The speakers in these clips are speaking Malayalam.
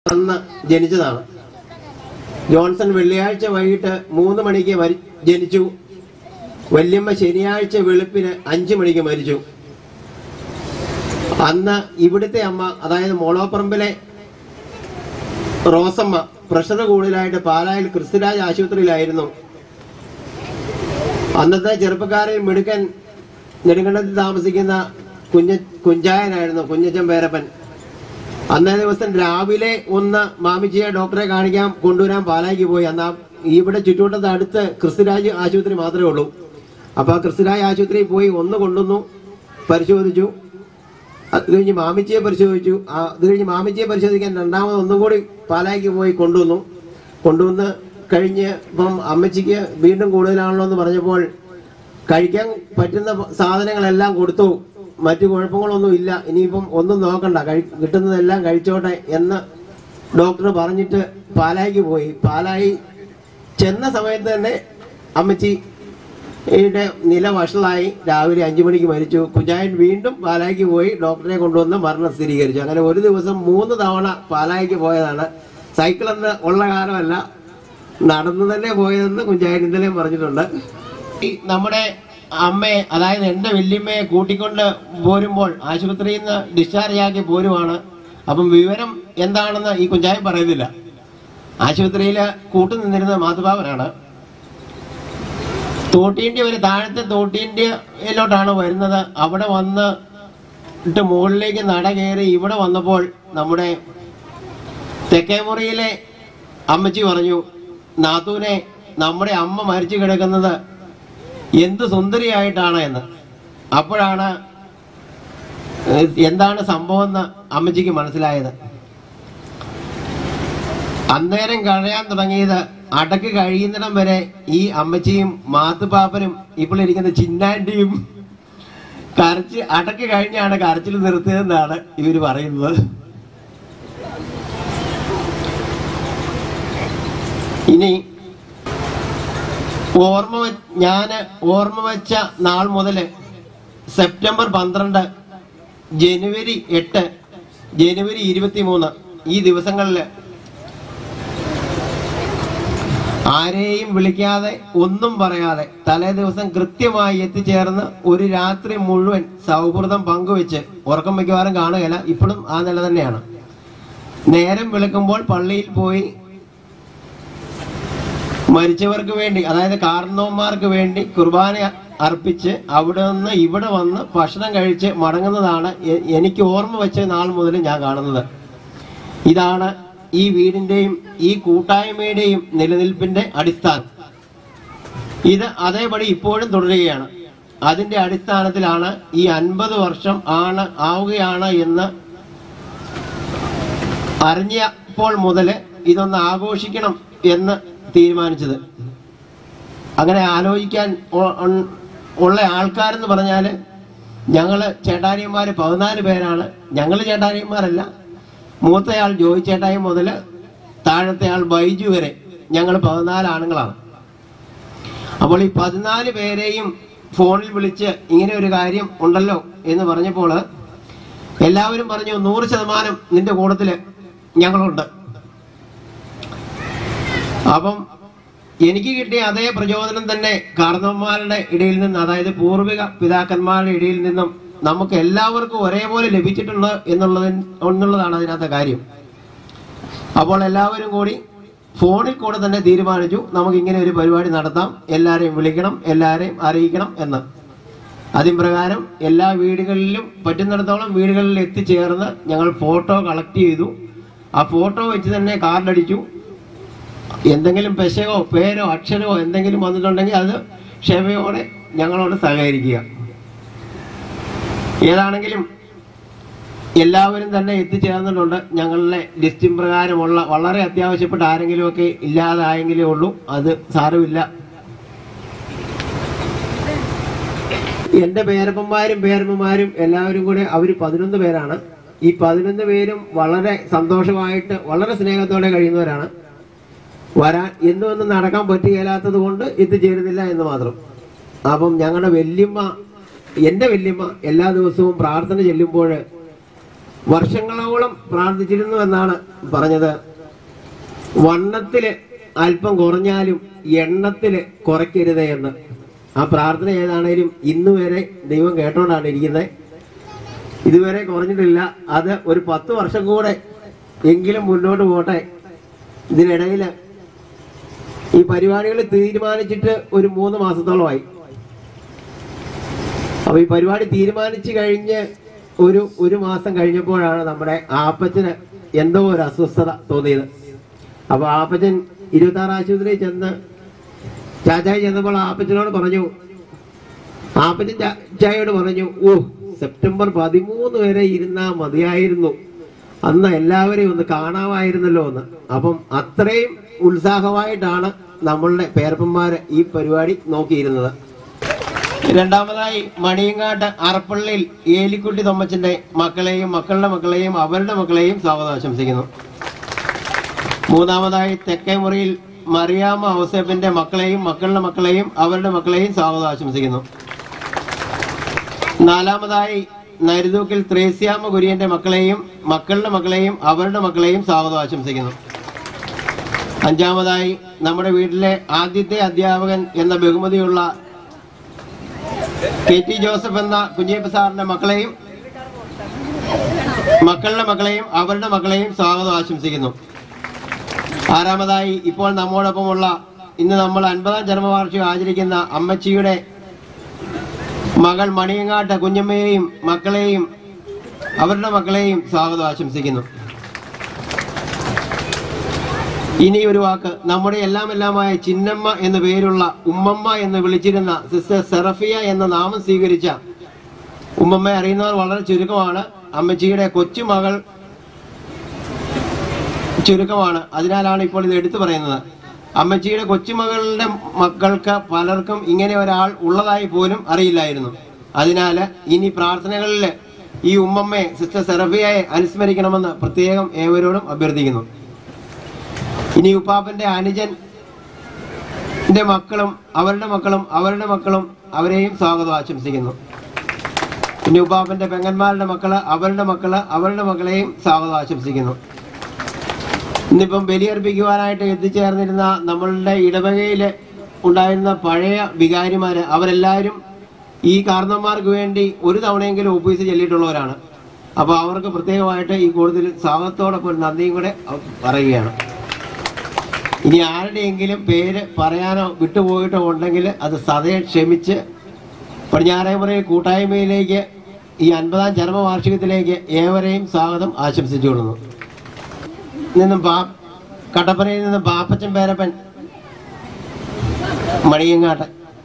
അന്ന് ജനിച്ചതാണ് ജോൺസൺ വെള്ളിയാഴ്ച വൈകിട്ട് മൂന്ന് മണിക്ക് മരി ജനിച്ചു വല്യമ്മ ശനിയാഴ്ച വെളുപ്പിന് അഞ്ചു മണിക്ക് മരിച്ചു അന്ന് ഇവിടുത്തെ അമ്മ അതായത് മോളോപ്പറമ്പിലെ റോസമ്മ പ്രഷർ കൂടുതലായിട്ട് പാലായിൽ ക്രിസ്തുരാജ് ആശുപത്രിയിലായിരുന്നു അന്നത്തെ ചെറുപ്പക്കാരിൽ മിടുക്കൻ നെടുങ്കണ്ടത്തിൽ താമസിക്കുന്ന കുഞ്ഞ കുഞ്ചായനായിരുന്നു കുഞ്ഞച്ചൻ പേരപ്പൻ അന്നേ ദിവസം രാവിലെ ഒന്ന് മാമിച്ചിയെ ഡോക്ടറെ കാണിക്കാൻ കൊണ്ടുവരാൻ പാലായിക്ക് പോയി എന്നാ ഇവിടെ ചുറ്റുവട്ടത്ത് അടുത്ത് ക്രിസ്തുരാജ് ആശുപത്രി മാത്രമേ ഉള്ളൂ അപ്പൊ ആ ക്രിസ്തുരാജ് ആശുപത്രിയിൽ പോയി ഒന്ന് കൊണ്ടുവന്നു പരിശോധിച്ചു അത് കഴിഞ്ഞ് മാമിച്ചിയെ പരിശോധിച്ചു ആ, അത് കഴിഞ്ഞ് മാമിച്ചിയെ പരിശോധിക്കാൻ രണ്ടാമത് ഒന്നും കൂടി പാലായിക്ക് പോയി കൊണ്ടുവന്നു കൊണ്ടുവന്ന് കഴിഞ്ഞ് ഇപ്പം അമ്മച്ചിക്ക് വീണ്ടും കൂടുതലാണല്ലോ എന്ന് പറഞ്ഞപ്പോൾ കഴിക്കാൻ പറ്റുന്ന സാധനങ്ങളെല്ലാം കൊടുത്തു മറ്റു കുഴപ്പങ്ങളൊന്നും ഇല്ല ഇനിയിപ്പം ഒന്നും നോക്കണ്ട കഴി കിട്ടുന്നതെല്ലാം കഴിച്ചോട്ടെ എന്ന് ഡോക്ടർ പറഞ്ഞിട്ട് പാലായിക്ക് പോയി പാലായി ചെന്ന സമയത്ത് തന്നെ അമ്മച്ചി യുടെ നില വഷളായി രാവിലെ അഞ്ചു മണിക്ക് മരിച്ചു കുഞ്ഞായൻ വീണ്ടും പാലായിക്ക് പോയി ഡോക്ടറെ കൊണ്ടുവന്ന് മരണം സ്ഥിരീകരിച്ചു അങ്ങനെ ഒരു ദിവസം മൂന്ന് തവണ പാലായിക്ക് പോയതാണ് സൈക്കിൾ എന്ന് ഉള്ള കാലമല്ല നടന്നു തന്നെ പോയതെന്ന് കുഞ്ഞായൻ ഇന്നലെയും പറഞ്ഞിട്ടുണ്ട് ഈ നമ്മുടെ അമ്മയെ അതായത് എൻ്റെ വല്യമ്മയെ കൂട്ടിക്കൊണ്ട് പോരുമ്പോൾ ആശുപത്രിയിൽ നിന്ന് ഡിസ്ചാർജ് ആക്കി പോരുവാണ് അപ്പം വിവരം എന്താണെന്ന് ഈ കുഞ്ചായൻ പറയുന്നില്ല ആശുപത്രിയിൽ കൂട്ടുനിന്നിരുന്ന മാധുബാബനാണ് തോട്ടീൻ്റെ ഒരു താഴത്തെ തോട്ടീൻ്റെയിലോട്ടാണ് വരുന്നത് അവിടെ വന്ന് ഇട്ട് മുകളിലേക്ക് നട കയറി ഇവിടെ വന്നപ്പോൾ നമ്മുടെ തെക്കേമുറിയിലെ അമ്മച്ചി പറഞ്ഞു നാത്തൂനെ നമ്മുടെ അമ്മ മരിച്ചു കിടക്കുന്നത് എന്ത് സുന്ദരിയായിട്ടാണ് എന്ന് അപ്പോഴാണ് ഏഹ്, എന്താണ് സംഭവം എന്ന് അമ്മച്ചിക്ക് മനസ്സിലായത് അന്നേരം കഴിയാൻ തുടങ്ങിയത് അടക്ക് കഴിയുന്നിടം വരെ ഈ അമ്മച്ചിയും മാത്തുപാപ്പനും ഇപ്പോൾ ഇരിക്കുന്ന ചിന്നാൻറ്റിയും കരച്ച് അടക്ക് കഴിഞ്ഞാണ് കരച്ചിൽ നിർത്തിയതെന്നാണ് ഇവർ പറയുന്നത് ഇനി ഓർമ്മ വെ- ഞാന് ഓർമ്മ വെച്ച നാൾ മുതൽ സെപ്റ്റംബർ പന്ത്രണ്ട് ജനുവരി എട്ട് ജനുവരി ഇരുപത്തി മൂന്ന് ഈ ദിവസങ്ങളിൽ ആരെയും വിളിക്കാതെ ഒന്നും പറയാതെ തലേ ദിവസം കൃത്യമായി എത്തിച്ചേർന്ന് ഒരു രാത്രി മുഴുവൻ സൗഹൃദം പങ്കുവെച്ച് ഉറക്കം മിക്കവാറും കാണുകയില്ല ഇപ്പോഴും ആ നില തന്നെയാണ് നേരം വിളിക്കുമ്പോൾ പള്ളിയിൽ പോയി മരിച്ചവർക്ക് വേണ്ടി അതായത് കാരണവന്മാർക്ക് വേണ്ടി കുർബാന അർപ്പിച്ച് അവിടെ നിന്ന് ഇവിടെ വന്ന് ഭക്ഷണം കഴിച്ച് മടങ്ങുന്നതാണ് എ- എനിക്ക് ഓർമ്മ വെച്ച നാൾ മുതൽ ഞാൻ കാണുന്നത് ഇതാണ് ഈ വീടിന്റെയും ഈ കൂട്ടായ്മയുടെയും നിലനിൽപ്പിന്റെ അടിസ്ഥാനം ഇത് അതേപടി ഇപ്പോഴും തുടരുകയാണ് അതിന്റെ അടിസ്ഥാനത്തിലാണ് ഈ അൻപത് വർഷം ആണ് ആവുകയാണ് എന്ന് അറിഞ്ഞപ്പോൾ മുതൽ ഇതൊന്ന് ആഘോഷിക്കണം എന്ന് തീരുമാനിച്ചത് അങ്ങനെ ആലോചിക്കാൻ ഉ- ഉൺ- ഉള്ള ആൾക്കാരെന്ന് പറഞ്ഞാൽ ഞങ്ങള് ചേട്ടാനിയന്മാര് പതിനാല് പേരാണ് ഞങ്ങൾ ചേട്ടാനിയന്മാരല്ല മൂത്തയാൾ ജോയി ചേട്ടായി മുതൽ താഴത്തെ ആൾ ബൈജു വരെ ഞങ്ങൾ പതിനാല് ആണുങ്ങളാണ് അപ്പോൾ ഈ പതിനാല് പേരെയും ഫോണിൽ വിളിച്ച് ഇങ്ങനെ ഒരു കാര്യം ഉണ്ടല്ലോ എന്ന് പറഞ്ഞപ്പോൾ എല്ലാവരും പറഞ്ഞു നൂറ് ശതമാനം നിന്റെ കൂട്ടത്തില് ഞങ്ങളുണ്ട് അപ്പം എനിക്ക് കിട്ടിയ അതേ പ്രചോദനം തന്നെ കാർന്നവന്മാരുടെ ഇടയിൽ നിന്ന് അതായത് പൂർവിക പിതാക്കന്മാരുടെ ഇടയിൽ നിന്നും നമുക്ക് എല്ലാവർക്കും ഒരേപോലെ ലഭിച്ചിട്ടുണ്ട് എന്നുള്ളത് എന്നുള്ളതാണ് അതിനകത്തെ കാര്യം അപ്പോൾ എല്ലാവരും കൂടി ഫോണിൽ കൂടെ തന്നെ തീരുമാനിച്ചു നമുക്ക് ഇങ്ങനെ ഒരു പരിപാടി നടത്താം എല്ലാവരെയും വിളിക്കണം എല്ലാവരെയും അറിയിക്കണം എന്ന് അതിൻ പ്രകാരം എല്ലാ വീടുകളിലും പറ്റുന്നിടത്തോളം വീടുകളിൽ എത്തിച്ചേർന്ന് ഞങ്ങൾ ഫോട്ടോ കളക്ട് ചെയ്തു ആ ഫോട്ടോ വെച്ച് തന്നെ കാർഡടിച്ചു എന്തെങ്കിലും പെശകോ പേരോ അക്ഷരമോ എന്തെങ്കിലും വന്നിട്ടുണ്ടെങ്കിൽ അത് ക്ഷമയോടെ ഞങ്ങളോട് സഹകരിക്കുക ഏതാണെങ്കിലും എല്ലാവരും തന്നെ എത്തിച്ചേർന്നിട്ടുണ്ട് ഞങ്ങളുടെ ലിസ്റ്റും പ്രകാരമുള്ള വളരെ അത്യാവശ്യപ്പെട്ട ആരെങ്കിലുമൊക്കെ ഇല്ലാതായെങ്കിലേ ഉള്ളൂ അത് സാരമില്ല എന്റെ പേരപ്പന്മാരും പേരമ്മമാരും എല്ലാവരും കൂടെ അവര് പതിനൊന്ന് പേരാണ് ഈ പതിനൊന്ന് പേരും വളരെ സന്തോഷമായിട്ട് വളരെ സ്നേഹത്തോടെ കഴിയുന്നവരാണ് വരാൻ എന്നും ഒന്നും നടക്കാൻ പറ്റുകയില്ലാത്തത് കൊണ്ട് എത്തിച്ചേരുന്നില്ല എന്ന് മാത്രം അപ്പം ഞങ്ങളുടെ വല്യമ്മ എൻ്റെ വല്യമ്മ എല്ലാ ദിവസവും പ്രാർത്ഥന ചെല്ലുമ്പോൾ വർഷങ്ങളോളം പ്രാർത്ഥിച്ചിരുന്നു എന്നാണ് പറഞ്ഞത് വണ്ണത്തില് അല്പം കുറഞ്ഞാലും എണ്ണത്തില് കുറയ്ക്കരുത് എന്ന് ആ പ്രാർത്ഥന ഏതാണേലും ഇന്ന് വരെ ദൈവം കേട്ടോണ്ടാണ് ഇരിക്കുന്നത് ഇതുവരെ കുറഞ്ഞിട്ടില്ല അത് ഒരു പത്ത് വർഷം കൂടെ എങ്കിലും മുന്നോട്ട് പോട്ടെ ഇതിനിടയിൽ ഈ പരിപാടികൾ തീരുമാനിച്ചിട്ട് ഒരു മൂന്ന് മാസത്തോളമായി അപ്പൊ ഈ പരിപാടി തീരുമാനിച്ചു കഴിഞ്ഞ് ഒരു ഒരു മാസം കഴിഞ്ഞപ്പോഴാണ് നമ്മുടെ ആപ്പച്ചന് എന്തോ ഒരു അസ്വസ്ഥത തോന്നിയത് അപ്പൊ ആപ്പച്ചൻ ഇരുപത്തി ആറ് ആശുപത്രിയിൽ ചെന്ന് ചാച്ചായി ചെന്നപ്പോൾ ആപ്പച്ചനോട് പറഞ്ഞു ആപ്പച്ചൻ ചാ- ചായയോട് പറഞ്ഞു ഓ സെപ്റ്റംബർ പതിമൂന്ന് വരെ ഇരുന്നാ മതിയായിരുന്നു അന്ന് എല്ലാവരെയും ഒന്ന് കാണാമായിരുന്നല്ലോ എന്ന് അപ്പം അത്രയും ഉത്സാഹമായിട്ടാണ് നമ്മളുടെ പേരപ്പന്മാര് ഈ പരിപാടി നോക്കിയിരുന്നത് രണ്ടാമതായി മണിയങ്ങാട്ട് അറപ്പള്ളിയിൽ ഏലിക്കുട്ടി തൊമ്മച്ചന്റെ മക്കളെയും മക്കളുടെ മക്കളെയും അവരുടെ മക്കളെയും സ്വാഗതം ആശംസിക്കുന്നു മൂന്നാമതായി തെക്കേ മുറിയിൽ മറിയാമ്മ ഔസേപ്പിന്റെ മക്കളെയും മക്കളുടെ മക്കളെയും അവരുടെ മക്കളെയും സ്വാഗതം ആശംസിക്കുന്നു നാലാമതായി നരുതൂക്കിൽ ത്രേസ്യാമ്മ കുര്യന്റെ മക്കളെയും മക്കളുടെ മക്കളെയും അവരുടെ മക്കളെയും സ്വാഗതം ആശംസിക്കുന്നു അഞ്ചാമതായി നമ്മുടെ വീട്ടിലെ ആദ്യത്തെ അധ്യാപകൻ എന്ന ബഹുമതിയുള്ള കെ ടി ജോസഫ് എന്ന കുഞ്ഞിയപ്പ സാറിന്റെ മക്കളെയും മക്കളുടെ മക്കളെയും അവരുടെ മക്കളെയും സ്വാഗതം ആശംസിക്കുന്നു ആറാമതായി ഇപ്പോൾ നമ്മോടൊപ്പമുള്ള ഇന്ന് നമ്മൾ അൻപതാം ജന്മവാർഷികം ആചരിക്കുന്ന അമ്മച്ചിയുടെ മകൾ മണിയങ്ങാട്ട് കുഞ്ഞമ്മയെയും മക്കളെയും അവരുടെ മക്കളെയും സ്വാഗതം ആശംസിക്കുന്നു ഇനി ഒരു വാക്ക് നമ്മുടെ എല്ലാം എല്ലാമായ ചിന്നമ്മ എന്ന പേരുള്ള ഉമ്മമ്മ എന്ന് വിളിച്ചിരുന്ന സിസ്റ്റർ സെറഫിയ എന്ന നാമം സ്വീകരിച്ച ഉമ്മമ്മയെ അറിയുന്നവർ വളരെ ചുരുക്കമാണ് അമ്മച്ചിയുടെ കൊച്ചുമകൾ ചുരുക്കമാണ് അതിനാലാണ് ഇപ്പോൾ ഇത് എടുത്തു പറയുന്നത് അമ്മച്ചിയുടെ കൊച്ചുമകളുടെ മക്കൾക്ക് പലർക്കും ഇങ്ങനെ ഒരാൾ ഉള്ളതായി പോലും അറിയില്ലായിരുന്നു അതിനാൽ ഇനി പ്രാർത്ഥനകളിൽ ഈ ഉമ്മമ്മയെ സിസ്റ്റർ സെറഫിയയെ അനുസ്മരിക്കണമെന്ന് പ്രത്യേകം ഏവരോടും അഭ്യർത്ഥിക്കുന്നു ഇനി ഉപ്പാപ്പന്റെ അനുജൻ ന്റെ മക്കളും അവരുടെ മക്കളും അവരുടെ മക്കളും അവരെയും സ്വാഗതം ആശംസിക്കുന്നു പിന്നെ ഉപ്പാപ്പന്റെ പെങ്ങന്മാരുടെ മക്കള് അവരുടെ മക്കള് അവരുടെ മക്കളെയും സ്വാഗതം ആശംസിക്കുന്നു ഇന്നിപ്പം ബലിയർപ്പിക്കുവാനായിട്ട് എത്തിച്ചേർന്നിരുന്ന നമ്മളുടെ ഇടവകയിൽ ഉണ്ടായിരുന്ന പഴയ വികാരിമാര് അവരെല്ലാവരും ഈ കാരണന്മാർക്ക് വേണ്ടി ഒരു തവണയെങ്കിലും ഓഫീസിൽ ചെല്ലിയിട്ടുള്ളവരാണ് അപ്പോൾ അവർക്ക് പ്രത്യേകമായിട്ട് ഈ കൂടുതൽ സ്വാഗതത്തോടൊപ്പം ഒരു നന്ദിയും കൂടെ പറയുകയാണ് ഇനി ആരുടെയെങ്കിലും പേര് പറയാനോ വിട്ടുപോയിട്ടോ ഉണ്ടെങ്കിൽ അത് സദയം ക്ഷമിച്ച് പടിഞ്ഞാറേമുറി കൂട്ടായ്മയിലേക്ക് ഈ അൻപതാം ചരമവാർഷികത്തിലേക്ക് ഏവരെയും സ്വാഗതം ആശംസിച്ചുകൊള്ളുന്നു നിന്നും പാ കട്ടപ്പനയിൽ നിന്നും പാപ്പച്ചൻ പേരപ്പൻ മണിയങ്ങാട്ട്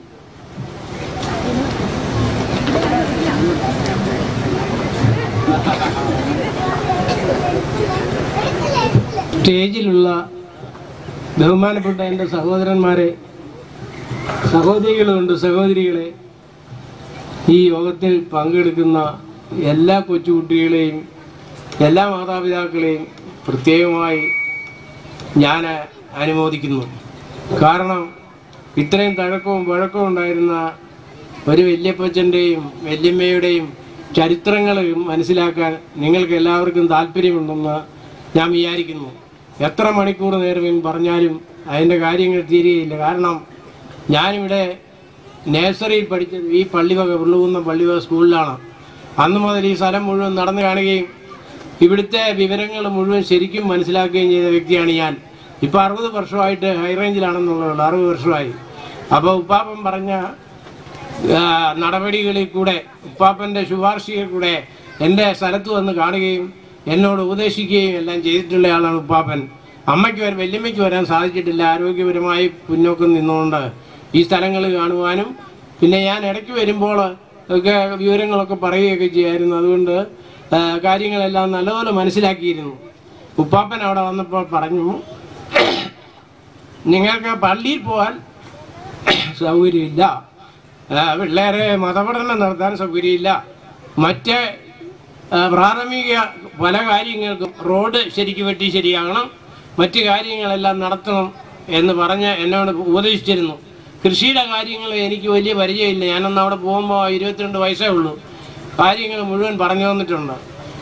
സ്റ്റേജിലുള്ള ബഹുമാനപ്പെട്ട എൻ്റെ സഹോദരന്മാരെ സഹോദരികളുണ്ട് സഹോദരികളെ ഈ യോഗത്തിൽ പങ്കെടുക്കുന്ന എല്ലാ കൊച്ചുകുട്ടികളെയും എല്ലാ മാതാപിതാക്കളെയും പ്രത്യേകമായി ഞാൻ അനുമോദിക്കുന്നു കാരണം ഇത്രയും തഴക്കവും വഴക്കവും ഉണ്ടായിരുന്ന ഒരു വല്യപ്പച്ചൻ്റെയും വല്യമ്മയുടെയും ചരിത്രങ്ങൾ മനസ്സിലാക്കാൻ നിങ്ങൾക്ക് എല്ലാവർക്കും താല്പര്യമുണ്ടെന്ന് ഞാൻ വിചാരിക്കുന്നു എത്ര മണിക്കൂർ നേരം പറഞ്ഞാലും അതിൻ്റെ കാര്യങ്ങൾ തീരുകയില്ല കാരണം ഞാനിവിടെ നേഴ്സറിയിൽ പഠിച്ചത് ഈ പള്ളിവക ഉള്ളുകുന്ന പള്ളിവക സ്കൂളിലാണ് അന്ന് മുതൽ ഈ സ്ഥലം മുഴുവൻ നടന്നു കാണുകയും ഇവിടുത്തെ വിവരങ്ങൾ മുഴുവൻ ശരിക്കും മനസ്സിലാക്കുകയും ചെയ്ത വ്യക്തിയാണ് ഞാൻ ഇപ്പോൾ അറുപത് വർഷമായിട്ട് ഹൈറേഞ്ചിലാണെന്നുള്ളൂ അറുപത് വർഷമായി അപ്പോൾ ഉപ്പാപ്പൻ പറഞ്ഞ ആ, നടപടികളിൽ കൂടെ ഉപ്പാപ്പൻ്റെ ശുപാർശയിൽ കൂടെ എൻ്റെ സ്ഥലത്ത് വന്ന് കാണുകയും എന്നോട് ഉപദേശിക്കുകയും എല്ലാം ചെയ്തിട്ടുള്ള ആളാണ് ഉപ്പാപ്പൻ അമ്മയ്ക്ക് വരെ വല്യമ്മയ്ക്ക് വരാൻ സാധിച്ചിട്ടില്ല ആരോഗ്യപരമായി പിന്നോക്കം നിന്നുകൊണ്ട് ഈ സ്ഥലങ്ങൾ കാണുവാനും പിന്നെ ഞാൻ ഇടയ്ക്ക് വരുമ്പോൾ ഒക്കെ വിവരങ്ങളൊക്കെ പറയുകയൊക്കെ ചെയ്യായിരുന്നു അതുകൊണ്ട് ആ, കാര്യങ്ങളെല്ലാം നല്ലപോലെ മനസ്സിലാക്കിയിരുന്നു ഉപ്പാപ്പൻ അവിടെ വന്നപ്പോൾ പറഞ്ഞു നിങ്ങൾക്ക് പള്ളിയിൽ പോകാൻ സൗകര്യമില്ല ആ, പിള്ളേരെ മതപഠനം നടത്താൻ സൗകര്യമില്ല മറ്റ് ആ, പ്രാഥമിക പല കാര്യങ്ങൾക്കും റോഡ് ശരിക്ക് വെട്ടി ശരിയാകണം മറ്റ് കാര്യങ്ങളെല്ലാം നടത്തണം എന്ന് പറഞ്ഞ് എന്നോട് ഉപദേശിച്ചിരുന്നു കൃഷിയുടെ കാര്യങ്ങൾ എനിക്ക് വലിയ പരിചയമില്ല ഞാനൊന്ന് അവിടെ പോകുമ്പോൾ ഇരുപത്തിരണ്ട് വയസ്സേ ഉള്ളൂ കാര്യങ്ങൾ മുഴുവൻ പറഞ്ഞു തന്നിട്ടുണ്ട്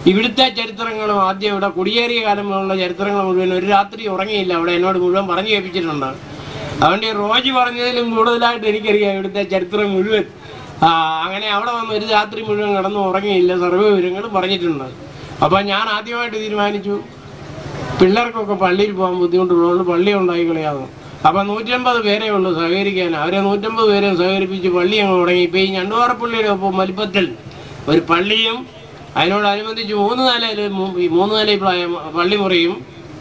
ഇവിടുത്തെ ചരിത്രങ്ങളും ആദ്യം ഇവിടെ കുടിയേറിയ കാലം മുതലുള്ള ചരിത്രങ്ങൾ മുഴുവൻ ഒരു രാത്രി ഉറങ്ങിയില്ല അവിടെ എന്നോട് മുഴുവൻ പറഞ്ഞു കേൾപ്പിച്ചിട്ടുണ്ട് അതുകൊണ്ട് ഈ റോജി പറഞ്ഞതിലും കൂടുതലായിട്ട് എനിക്കറിയാം ഇവിടുത്തെ ചരിത്രം മുഴുവൻ ആ, അങ്ങനെ അവിടെ വന്ന് ഒരു രാത്രി മുഴുവൻ കിടന്ന് ഉറങ്ങിയില്ല സർവ്വ വിവരങ്ങളും പറഞ്ഞിട്ടുണ്ട് അപ്പോൾ ഞാൻ ആദ്യമായിട്ട് തീരുമാനിച്ചു പിള്ളേർക്കൊക്കെ പള്ളിയിൽ പോകാൻ ബുദ്ധിമുട്ടുള്ളതുകൊണ്ട് പള്ളി ഉണ്ടാക്കി കളയാവും അപ്പൊ നൂറ്റമ്പത് പേരേ ഉള്ളൂ സഹകരിക്കാൻ അവരെ നൂറ്റമ്പത് പേരെ സഹകരിപ്പിച്ച് പള്ളി അങ്ങ് തുടങ്ങി ഇപ്പൊ ഈ ഞണ്ടുപാറപ്പള്ളിയുടെ ഒപ്പം വലിപ്പത്തിൽ ഒരു പള്ളിയും അതിനോടനുബന്ധിച്ച് മൂന്ന് നിലയിൽ ഈ മൂന്ന് നില പള്ളി മുറിയും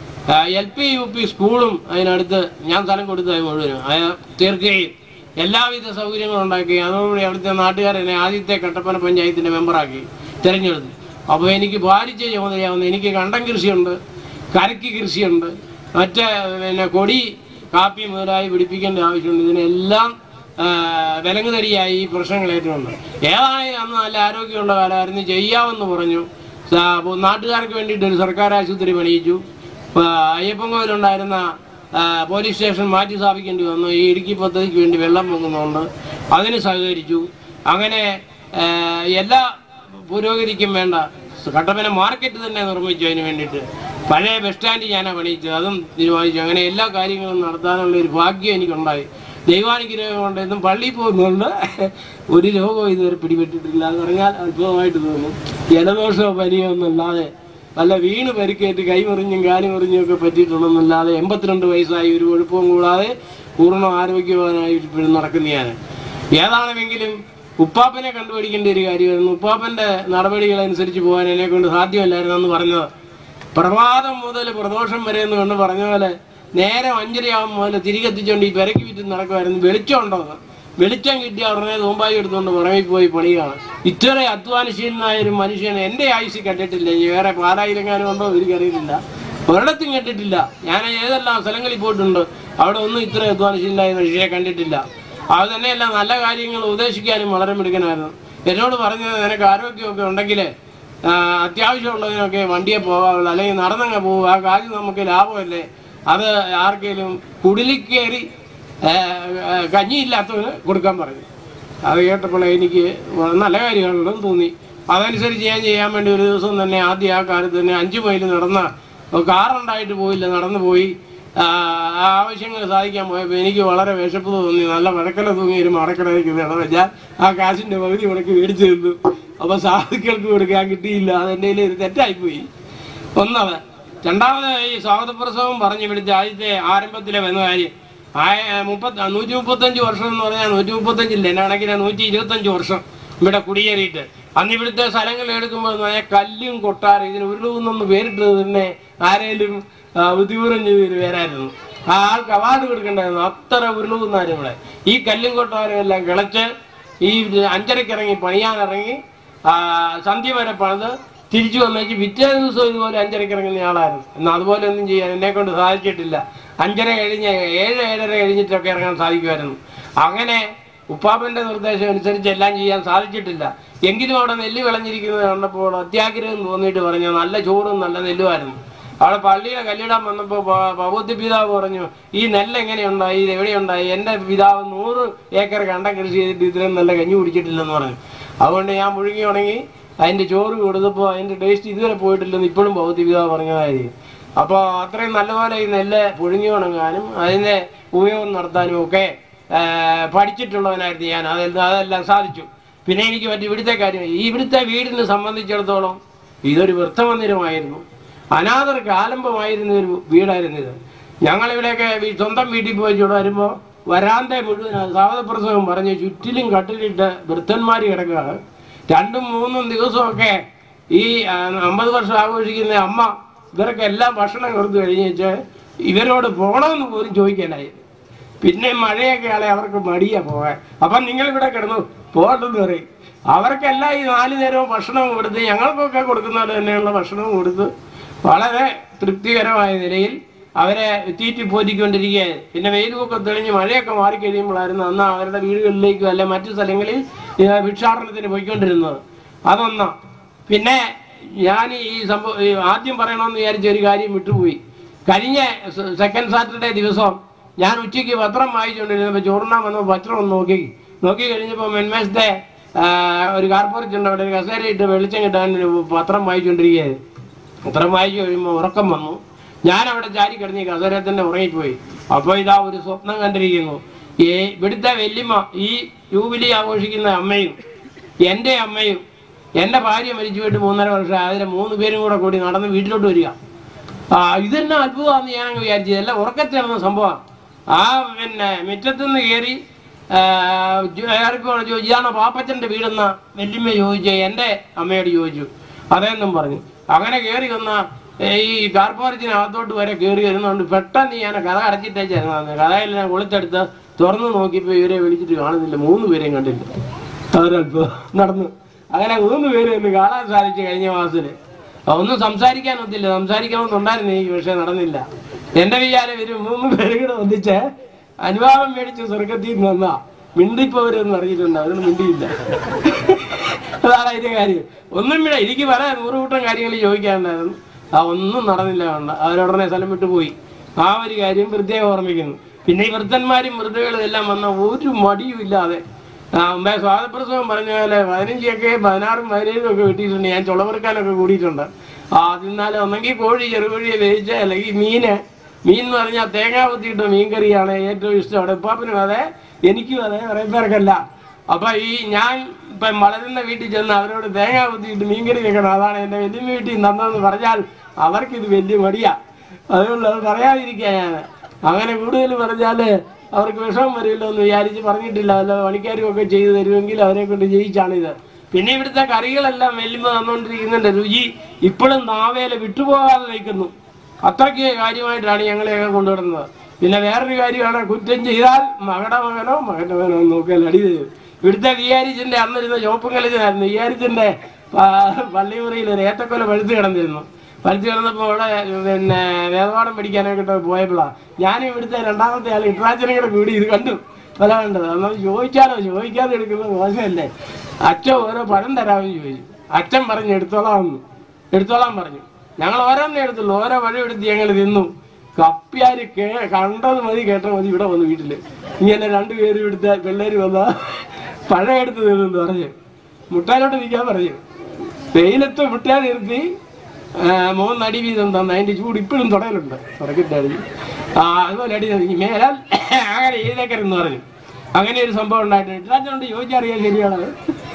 എൽ പി യു പി സ്കൂളും അതിനടുത്ത് ഞാൻ സ്ഥലം കൊടുത്തത് മുഴുവനും അത് തീർക്കുകയും എല്ലാവിധ സൗകര്യങ്ങളും ഉണ്ടാക്കി അതോടുകൂടി അവിടുത്തെ നാട്ടുകാരെന്നെ ആദ്യത്തെ കട്ടപ്പന പഞ്ചായത്തിന്റെ മെമ്പറാക്കി തിരഞ്ഞെടുത്തു അപ്പോൾ എനിക്ക് ഭാരിച്ച ചുമതലയാവുന്ന എനിക്ക് കണ്ടം കൃഷിയുണ്ട് കരക്ക് കൃഷിയുണ്ട് മറ്റ് പിന്നെ കൊടി കാപ്പി മുതലായി പിടിപ്പിക്കേണ്ട ആവശ്യമുണ്ട് ഇതിനെല്ലാം ആ, വിലങ്ങുതടിയായി ഈ പ്രശ്നങ്ങൾ ഏറ്റുണ്ട് ഏതാണ് അന്ന് നല്ല ആരോഗ്യമുള്ള കാലമായിരുന്നു ചെയ്യാമെന്ന് പറഞ്ഞു സാ- അപ്പോൾ നാട്ടുകാർക്ക് വേണ്ടിയിട്ട് ഒരു സർക്കാർ ആശുപത്രി പണിയിച്ചു ആ, അയ്യപ്പൻകോവിലുണ്ടായിരുന്ന ആ, പോലീസ് സ്റ്റേഷൻ മാറ്റി സ്ഥാപിക്കേണ്ടി വന്നു ഈ ഇടുക്കി പദ്ധതിക്ക് വേണ്ടി വെള്ളം പൊങ്ങുന്നുണ്ട് അതിന് സഹകരിച്ചു അങ്ങനെ ആ, എല്ലാ പുരോഗതിക്കും വേണ്ട കട്ടപ്പന മാർക്കറ്റ് തന്നെ നിർമ്മിച്ചു അതിന് വേണ്ടിയിട്ട് പഴയ ബസ് സ്റ്റാൻഡ് ഞാനാണ് പണിയിച്ചത് അതും തീരുമാനിച്ചു അങ്ങനെ എല്ലാ കാര്യങ്ങളും നടത്താനുള്ള ഒരു ഭാഗ്യം എനിക്കുണ്ടായി ദൈവാനുഗ്രഹം കൊണ്ട് എന്നും പള്ളിയിൽ പോകുന്നുണ്ട് ഒരു രോഗവും ഇതുവരെ പിടിപെട്ടിട്ടില്ല എന്ന് പറഞ്ഞാൽ അത്ഭുതമായിട്ട് തോന്നും ജലദോഷമോ പനിയോ ഒന്നല്ലാതെ വല്ല വീണ് പരിക്കേറ്റ് കൈമുറിഞ്ഞും കാലി മുറിഞ്ഞും ഒക്കെ പറ്റിയിട്ടുള്ളതെന്നല്ലാതെ എൺപത്തിരണ്ട് വയസ്സായി ഒരു കുഴപ്പവും കൂടാതെ പൂർണ്ണ ആരോഗ്യവാനായി ഇപ്പോഴും നടക്കുന്ന ഞാൻ ഏതാണെങ്കിലും ഉപ്പാപ്പനെ കണ്ടുപിടിക്കേണ്ട ഒരു കാര്യമായിരുന്നു ഉപ്പാപ്പന്റെ നടപടികൾ അനുസരിച്ച് പോകാൻ എന്നെ കൊണ്ട് സാധ്യമല്ലായിരുന്നു എന്ന് പറഞ്ഞത് പ്രഭാതം മുതൽ പ്രദോഷം വരെ എന്ന് കൊണ്ട് പറഞ്ഞ പോലെ നേരം അഞ്ചരയാവും മുതൽ തിരികെത്തിച്ചുകൊണ്ട് ഈ പെരക്കി വിറ്റ് നടക്കുമായിരുന്നു വെളിച്ചം ഉണ്ടോ എന്ന്. വെളിച്ചം കിട്ടിയ ഉടനെ തൂമ്പായി എടുത്തുകൊണ്ട് പുറമേക്ക് പോയി പണിയാണ് ഇത്ര അധ്വാനശീലനായ ഒരു മനുഷ്യനെ എൻ്റെ ആയുസ് കണ്ടിട്ടില്ല ഇനി വേറെ പാലായിലെങ്ങാനും ഉണ്ടോ എനിക്കറിയില്ല ഒരിടത്തും കണ്ടിട്ടില്ല ഞാൻ ഏതെല്ലാം സ്ഥലങ്ങളിൽ പോയിട്ടുണ്ട് അവിടെ ഒന്നും ഇത്ര അധ്വാനശീലനായ മനുഷ്യനെ കണ്ടിട്ടില്ല അത് തന്നെയല്ല നല്ല കാര്യങ്ങൾ ഉപദേശിക്കാനും വളരെ മിടുക്കനായിരുന്നു എന്നോട് പറഞ്ഞത് നിനക്ക് ആരോഗ്യമൊക്കെ ഉണ്ടെങ്കിൽ അത്യാവശ്യമുള്ളതിനൊക്കെ വണ്ടിയെ പോകാവുള്ളൂ അല്ലെങ്കിൽ നടന്നങ്ങ് പോകും ആ കാര്യം നമുക്ക് ലാഭമല്ലേ അത് ആർക്കെങ്കിലും കുടിലിക്കേറി ആ, ആ, കഞ്ഞിയില്ലാത്തവന് കൊടുക്കാൻ പറഞ്ഞു അത് കേട്ടപ്പോൾ എനിക്ക് നല്ല കാര്യമാണെന്ന് തോന്നി അതനുസരിച്ച് ഞാൻ ചെയ്യാൻ വേണ്ടി ഒരു ദിവസം തന്നെ ആദ്യം ആ കാലത്ത് തന്നെ അഞ്ച് മൈൽ നടന്ന കാറുണ്ടായിട്ട് പോയില്ല നടന്നു പോയി ആ, ആ ആവശ്യങ്ങൾ സാധിക്കാൻ പോയപ്പോൾ എനിക്ക് വളരെ വിശപ്പ് തോന്നി നല്ല മഴക്കല തൂങ്ങി ഒരു മടക്കടയ്ക്ക് ഇടവെച്ചാൽ ആ കാശിന്റെ പകുതി മുടക്കി മേടിച്ചു തന്നു അപ്പൊ സാധുക്കൾക്ക് കൊടുക്കാൻ കിട്ടിയില്ല അതെന്റെ കയ്യിൽ ഒരു തെറ്റായിപ്പോയി ഒന്നത് രണ്ടാമത് ഈ സ്വാഗതപ്രസവം പറഞ്ഞു പിടിച്ച ആദ്യത്തെ ആരംഭത്തിലെ വന്ന കാര്യം ആയ മുപ്പത്തി നൂറ്റി മുപ്പത്തഞ്ച് വർഷം എന്ന് പറഞ്ഞാൽ നൂറ്റി മുപ്പത്തഞ്ചില്ല എന്നെ കണക്കിന് നൂറ്റി ഇരുപത്തഞ്ച് വർഷം ഇവിടെ കുടിയേറിയിട്ട് അന്ന് ഇവിടുത്തെ സ്ഥലങ്ങൾ എടുക്കുമ്പോൾ എന്ന് പറഞ്ഞാൽ കല്ലും കൊട്ടാരം ഇതിന് ഉരുളുകുന്നെന്ന് പേരിട്ടത് തന്നെ ആരേലും ആ, ബുദ്ധിപൂർവ്വം ചെയ്തൊരു പേരായിരുന്നു ആ ആൾക്ക് അവാർഡ് കൊടുക്കണ്ടായിരുന്നു അത്ര ഉരുളുകുന്നാരും ഇവിടെ ഈ കല്ലും കൊട്ടാരം എല്ലാം കിളച്ച് ഈ അഞ്ചരക്ക് ഇറങ്ങി പണിയാനിറങ്ങി ആ, സന്ധ്യ വരെ പണിത് തിരിച്ചു വന്നേച്ച് പിറ്റേ ദിവസം ഇതുപോലെ അഞ്ചരക്ക് ഇറങ്ങുന്ന ആളായിരുന്നു എന്നാൽ അതുപോലെ ഒന്നും ചെയ്യാൻ എന്നെ കൊണ്ട് സാധിച്ചിട്ടില്ല അഞ്ചര കഴിഞ്ഞ് ഏഴ് ഏഴര കഴിഞ്ഞിട്ടൊക്കെ ഇറങ്ങാൻ സാധിക്കുമായിരുന്നു അങ്ങനെ ഉപ്പാപ്പന്റെ നിർദ്ദേശം അനുസരിച്ച് എല്ലാം ചെയ്യാൻ സാധിച്ചിട്ടില്ല എങ്കിലും അവിടെ നെല്ല് വിളഞ്ഞിരിക്കുന്നത് കണ്ടപ്പോൾ അത്യാഗ്രഹം തോന്നിയിട്ട് പറഞ്ഞു നല്ല ചോറും നല്ല നെല്ലുമായിരുന്നു അവിടെ പള്ളിയുടെ കല്ലിടാൻ വന്നപ്പോൾ ഭഗവതി പിതാവ് പറഞ്ഞു ഈ നെല്ല് എങ്ങനെയുണ്ടായി ഇത് എവിടെയുണ്ടായി എൻ്റെ പിതാവ് നൂറ് ഏക്കർ കണ്ടം കൃഷി ചെയ്തിട്ട് ഇത്രയും നല്ല കഞ്ഞി കുടിച്ചിട്ടില്ലെന്ന് പറഞ്ഞു അതുകൊണ്ട് ഞാൻ മുഴുങ്ങി ഉണങ്ങി അതിന്റെ ചോറ് കൊടുത്തപ്പോൾ അതിന്റെ ടേസ്റ്റ് ഇതുവരെ പോയിട്ടില്ലെന്ന് ഇപ്പോഴും ഭഗവതി പിതാവ് പറഞ്ഞതായിരിക്കും അപ്പോൾ അത്രയും നല്ലപോലെ ഈ നെല്ല് പുഴുങ്ങി ഉണങ്ങാനും അതിന്റെ ഉപയോഗം നടത്താനും ഒക്കെ ആ, പഠിച്ചിട്ടുള്ളവനായിരുന്നു ഞാൻ അതെല്ലാം അതെല്ലാം സാധിച്ചു പിന്നെ എനിക്ക് പറ്റി ഇവിടുത്തെ കാര്യം ഈ ഇവിടുത്തെ വീടിനെ സംബന്ധിച്ചിടത്തോളം ഇതൊരു വൃത്തമന്ദിരമായിരുന്നു അനാഥർക്ക് ആലംബമായിരുന്ന ഒരു വീടായിരുന്നു ഇത് ഞങ്ങളിവിടെയൊക്കെ വീ- സ്വന്തം വീട്ടിൽ പോയി ഇവിടെ വരുമ്പോൾ വരാന്തെ മുഴുവൻ സാവധപ്രസവം പറഞ്ഞ് ചുറ്റിലും കട്ടിലിട്ട് വൃദ്ധന്മാർ കിടക്കുകയാണ് രണ്ടും മൂന്നും ദിവസമൊക്കെ ഈ ആ, അമ്പത് വർഷം ആഘോഷിക്കുന്ന അമ്മ ഇവരൊക്കെ എല്ലാം ഭക്ഷണം കൊടുത്തു കഴിഞ്ഞേച്ച് ഇവരോട് പോകണമെന്ന് പോലും ചോദിക്കാനായി പിന്നെ മഴയൊക്കെ ആളെ അവർക്ക് മടിയാ പോകാൻ അപ്പം നിങ്ങൾ ഇവിടെ കിടന്നു പോകട്ടെന്ന് പറയും അവർക്കെല്ലാം ഈ നാല് നേരവും ഭക്ഷണം കൊടുത്ത് ഞങ്ങൾക്കൊക്കെ കൊടുക്കുന്ന പോലെ തന്നെയുള്ള ഭക്ഷണവും കൊടുത്ത് വളരെ തൃപ്തികരമായ നിലയിൽ അവരെ തീറ്റി പോറ്റിക്കൊണ്ടിരിക്കുകയായിരുന്നു പിന്നെ വെയിലുമൊക്കെ തെളിഞ്ഞ് മഴയൊക്കെ മാറിക്കഴിയുമ്പോഴായിരുന്നു അന്ന് അവരുടെ വീടുകളിലേക്കും അല്ലെ മറ്റു സ്ഥലങ്ങളിൽ ഈ ഭിക്ഷാടനത്തിന് പോയിക്കൊണ്ടിരുന്നത് അതൊന്നാ പിന്നെ ഞാൻ ഈ സംഭവം ഈ ആദ്യം പറയണമെന്ന് വിചാരിച്ച ഒരു കാര്യം വിട്ടുപോയി കഴിഞ്ഞ സെക്കൻഡ് സാറ്റർഡേ ദിവസം ഞാൻ ഉച്ചയ്ക്ക് പത്രം വായിച്ചുകൊണ്ടിരുന്നപ്പോൾ ചോറിനാൻ വന്നപ്പോൾ പത്രം ഒന്ന് നോക്കി നോക്കി കഴിഞ്ഞപ്പോൾ മെൻമേശത്തെ ആ, ഒരു കാർപ്പറേറ്റ് ഉണ്ട് അവിടെ ഒരു കസേര ഇട്ട് വെളിച്ചം കിട്ടാൻ ഒരു പത്രം വായിച്ചുകൊണ്ടിരിക്കുകയായിരുന്നു പത്രം വായിച്ചു കഴിയുമ്പോൾ ഉറക്കം വന്നു ഞാൻ അവിടെ ചാരി കിടന്ന് ഈ കസേര തന്നെ ഉറങ്ങിപ്പോയി അപ്പോൾ ഇതാ ഒരു സ്വപ്നം കണ്ടിരിക്കുന്നു ഈ ഇവിടുത്തെ വല്യമ്മ ഈ ജൂബിലി ആഘോഷിക്കുന്ന അമ്മയും എൻ്റെ അമ്മയും എൻ്റെ ഭാര്യ മരിച്ചു പോയിട്ട് മൂന്നര വർഷം അതിലെ മൂന്ന് പേരും കൂടെ കൂടി നടന്ന് വീട്ടിലോട്ട് വരിക ആ ഇതെന്നെ അത്ഭുതമാണെന്ന് ഞാൻ അങ്ങ് വിചാരിച്ചത് എല്ലാം ഉറക്കത്തിൽ നടന്ന സംഭവം ആ പിന്നെ മുറ്റത്തുനിന്ന് കയറി ചോദിച്ചു ഇതാണോ പാപ്പച്ചൻ്റെ വീടെന്ന വല്യമ്മ ചോദിച്ചു എൻ്റെ അമ്മയോട് ചോദിച്ചു അതേന്നും പറഞ്ഞു അങ്ങനെ കയറി വന്ന ഏ, ഈ കാർപ്പോറേറ്റിനകത്തോട്ട് വരെ കയറി വരുന്നതുകൊണ്ട് പെട്ടെന്ന് ഞാൻ കഥ അടച്ചിട്ടേച്ചായിരുന്നു കഥയിൽ ഞാൻ കൊളുത്തെടുത്ത് തുറന്നു നോക്കിയപ്പോൾ ഇവരെ വിളിച്ചിട്ട് കാണുന്നില്ല മൂന്ന് പേരെയും കണ്ടില്ല അവരല്പം നടന്നു അങ്ങനെ മൂന്ന് പേര് ഒന്ന് കാണാൻ സാധിച്ചു കഴിഞ്ഞ മാസത്തില് ഒന്നും സംസാരിക്കാൻ ഒത്തില്ല സംസാരിക്കണമെന്നുണ്ടായിരുന്നു എനിക്ക് പക്ഷെ നടന്നില്ല എന്റെ വിചാരം ഇവര് മൂന്ന് പേരും കൂടെ ഒന്നിച്ച് അനുവാദം മേടിച്ച് സ്വർഗത്തിൽ നിന്ന് വന്നാ മിണ്ടിപ്പോവരെന്ന് അറിഞ്ഞിട്ടുണ്ട് അവരൊന്നും മിണ്ടിയില്ല അതാണ് അതിന്റെ കാര്യം ഒന്നും വിട എനിക്ക് പറയാൻ നൂറ് കൂട്ടം കാര്യങ്ങൾ ചോദിക്കാനുണ്ടായിരുന്നു ആ ഒന്നും നടന്നില്ല വേണ്ട അവരുടനെ സ്ഥലം വിട്ടു പോയി ആ ഒരു കാര്യം പ്രത്യേകം ഓർമ്മിക്കുന്നു പിന്നെ ഈ വൃദ്ധന്മാരും വൃദ്ധകളും എല്ലാം വന്ന ഒരു മടിയും ഇല്ലാതെ ആ, മുമ്പേ സ്വാതപ്രസവം പറഞ്ഞ പോലെ പതിനഞ്ചൊക്കെ പതിനാറും പതിനേഴും ഒക്കെ വെട്ടിയിട്ടുണ്ട് ഞാൻ ചുളവെറുക്കാനൊക്കെ കൂടിയിട്ടുണ്ട് ആ അതിന്നാലും ഒന്നെങ്കിൽ കോഴി ചെറുകോഴിയെ വേവിച്ച അല്ലെങ്കിൽ മീന് മീൻ എന്ന് പറഞ്ഞാൽ തേങ്ങ കുത്തിയിട്ട് മീൻ കറിയാണ് ഏറ്റവും ഇഷ്ടം അവിടെ ഉപ്പാപ്പനും അതെ എനിക്കും അതെ കുറേ പേർക്കല്ല അപ്പൊ ഈ ഞാൻ ഇപ്പം വളരുന്ന വീട്ടിൽ ചെന്ന് അവരോട് തേങ്ങ കുത്തിയിട്ട് മീൻ കറി വെക്കണം അതാണ് എൻ്റെ വലിയ വീട്ടിൽ നന്നതെന്ന് പറഞ്ഞാൽ അവർക്കിത് വലിയ മടിയാ അതുകൊണ്ട് അത് പറയാതിരിക്കുക ഞാൻ അങ്ങനെ കൂടുതൽ പറഞ്ഞാല് അവർക്ക് വിഷമം വരില്ലോ എന്ന് വിചാരിച്ച് പറഞ്ഞിട്ടില്ല അല്ല പണിക്കാരും ഒക്കെ ചെയ്തു തരുമെങ്കിൽ അവരെ കൊണ്ട് ജയിച്ചാണിത് പിന്നെ ഇവിടുത്തെ കറികളെല്ലാം വെല്ലുമ്പ തന്നുകൊണ്ടിരിക്കുന്നുണ്ട് രുചി ഇപ്പോഴും നാവേല വിട്ടുപോകാതെ വയ്ക്കുന്നു അത്രയ്ക്ക് കാര്യമായിട്ടാണ് ഞങ്ങളെയൊക്കെ കൊണ്ടുവരുന്നത് പിന്നെ വേറൊരു കാര്യമാണ് കുറ്റം ചെയ്താൽ മകളുടെ മകനോ മകന്റെ മകനോ നോക്കിയാൽ അടി തരും ഇവിടുത്തെ വിയാരിച്ചന്റെ അന്നിരുന്ന ചോപ്പും കളിച്ചായിരുന്നു വിയാരിച്ചന്റെ പള്ളിമുറിയിൽ ഒരു ഏത്തക്കൊല പഴുത്ത് കിടന്നിരുന്നു പഴുത്ത് കിടന്നപ്പോൾ ഇവിടെ പിന്നെ വേദപാഠം പഠിക്കാനൊക്കെ പോയപ്പോഴാണ് ഞാനും ഇവിടുത്തെ രണ്ടാമത്തെ ആൾ ഇട്രാച്ചനും കൂടെ കൂടി ഇത് കണ്ടു പല കണ്ടത് എന്നാൽ ചോദിച്ചാലോ ചോദിക്കാതെ എടുക്കുന്നത് മോശമല്ലേ അച്ഛൻ ഓരോ പഴം തരാമെന്ന് ചോദിച്ചു അച്ഛൻ പറഞ്ഞു എടുത്തോളാം എന്ന് എടുത്തോളാൻ പറഞ്ഞു ഞങ്ങൾ ഓരോന്നേ എടുത്തുള്ളൂ ഓരോ വഴി എടുത്ത് ഞങ്ങൾ തിന്നു കപ്പിയാര് കേ കണ്ടത് മതി കേട്ട മതി ഇവിടെ വന്നു വീട്ടില് ഇങ്ങനെ രണ്ടുപേരും ഇവിടുത്തെ പിള്ളേര് വന്ന പഴം എടുത്ത് തിന്നു പറഞ്ഞു മുട്ടാലോട്ട് നിൽക്കാൻ പറഞ്ഞു വെയിലത്ത് മുട്ടാൻ നിർത്തി ആ, മൂന്നടി വീതം തന്നു അതിന്റെ ചൂട് ഇപ്പോഴും തുടലുണ്ട് തുടക്കിട്ടായിരുന്നു ആ അതുപോലെ അടി തന്നു. ഇനി മേലാൽ അങ്ങനെ ചെയ്തേക്കരെന്ന് പറഞ്ഞു അങ്ങനെ ഒരു സംഭവം ഉണ്ടായിട്ടുണ്ട് ഇട്ടാച്ചോണ്ട് ചോദിച്ചറിയാൻ ശരിയാണത്